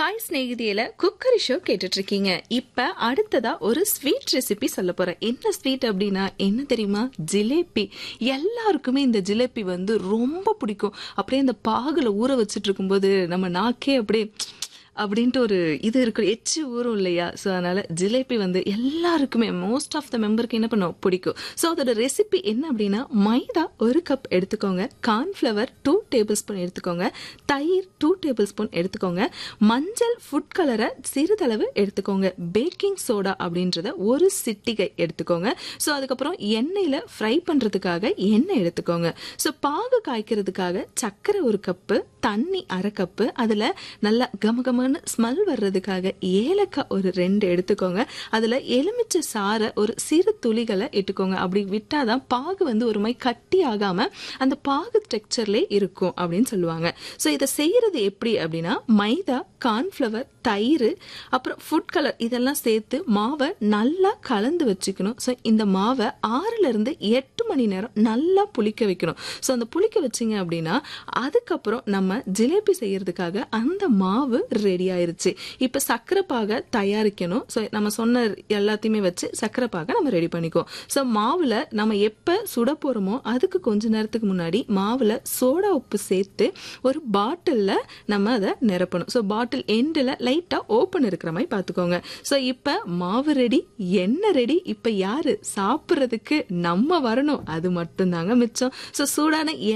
hi ஸ்நேகிதியில cookery show கேட்டுட்டு இருக்கீங்க இப்ப அடுத்ததா ஒரு ஸ்வீட் ரெசிபி சொல்ல போறேன் என்ன ஸ்வீட் அப்படின்னா என்ன தெரியுமா ஜிலேபி எல்லாருக்குமே இந்த ஜிலேபி வந்து ரொம்ப பிடிக்கும் அப்படியே இந்த பாகுல ஊற வச்சுட்டு இருக்கும்போது நம்ம நாக்கே அப்படியே அப்படின்ட்டு ஒரு இது இருக்கு எச்சு ஊறும் இல்லையா ஸோ அதனால ஜிலேபி வந்து எல்லாருக்குமே மோஸ்ட் ஆஃப் த மெம்பருக்கு என்ன பண்ணும் பிடிக்கும் ஸோ அதோட ரெசிபி என்ன அப்படின்னா மைதா ஒரு கப் எடுத்துக்கோங்க கார்ன்ஃப்ளவர் டூ டேபிள் ஸ்பூன் எடுத்துக்கோங்க தயிர் டூ டேபிள் ஸ்பூன் எடுத்துக்கோங்க மஞ்சள் ஃபுட் கலரை சிறிதளவு எடுத்துக்கோங்க பேக்கிங் சோடா அப்படின்றத ஒரு சிட்டிகை எடுத்துக்கோங்க ஸோ அதுக்கப்புறம் எண்ணெயில் ஃப்ரை பண்ணுறதுக்காக எண்ணெய் எடுத்துக்கோங்க ஸோ பாகு காய்க்கிறதுக்காக சர்க்கரை ஒரு கப்பு தண்ணி அரை கப்பு அதில் நல்லா கமகமன்னு ஸ்மெல் வர்றதுக்காக ஏலக்காய் ஒரு ரெண்டு எடுத்துக்கோங்க அதில் எலுமிச்சை சாறை ஒரு சிறு துளிகளை இட்டுக்கோங்க அப்படி விட்டாதான் பாகு வந்து ஒரு மாதிரி கட்டி ஆகாமல் அந்த பாகு டெக்ஸ்சர்லேயே இருக்கும் அப்படின்னு சொல்லுவாங்க ஸோ இதை செய்யறது எப்படி அப்படின்னா மைதா கார்ன்ஃப்ளவர் தயிர் அப்புறம் ஃபுட் கலர் இதெல்லாம் சேர்த்து மாவை நல்லா கலந்து வச்சுக்கணும் ஸோ இந்த மாவை ஆறுல இருந்து எட்டு மணி நேரம் நல்லா புளிக்க வைக்கணும் ஸோ அந்த புளிக்க வச்சிங்க அப்படின்னா அதுக்கப்புறம் நம்ம ஜிலேபி செய்யறதுக்காக அந்த மாவு ரெடி ஆயிருச்சு இப்போ சர்க்கரை பாகை தயாரிக்கணும் ஸோ நம்ம சொன்ன எல்லாத்தையுமே வச்சு சர்க்கரை பாகை நம்ம ரெடி பண்ணிக்குவோம் ஸோ மாவில் நம்ம எப்போ சுட போகிறோமோ அதுக்கு கொஞ்ச நேரத்துக்கு முன்னாடி மாவில் சோடா உப்பு சேர்த்து ஒரு பாட்டிலில் நம்ம அதை நிரப்பணும் ஸோ பாட்டில் எண்டில் லைட்டாக ஓப்பன் இருக்கிற மாதிரி பார்த்துக்கோங்க ஸோ இப்போ மாவு ரெடி எண்ணெய் ரெடி இப்போ யாரு சாப்பிட்றதுக்கு நம்ம வரணும் அது மட்டும்தாங்க மிச்சம் ஸோ சூடான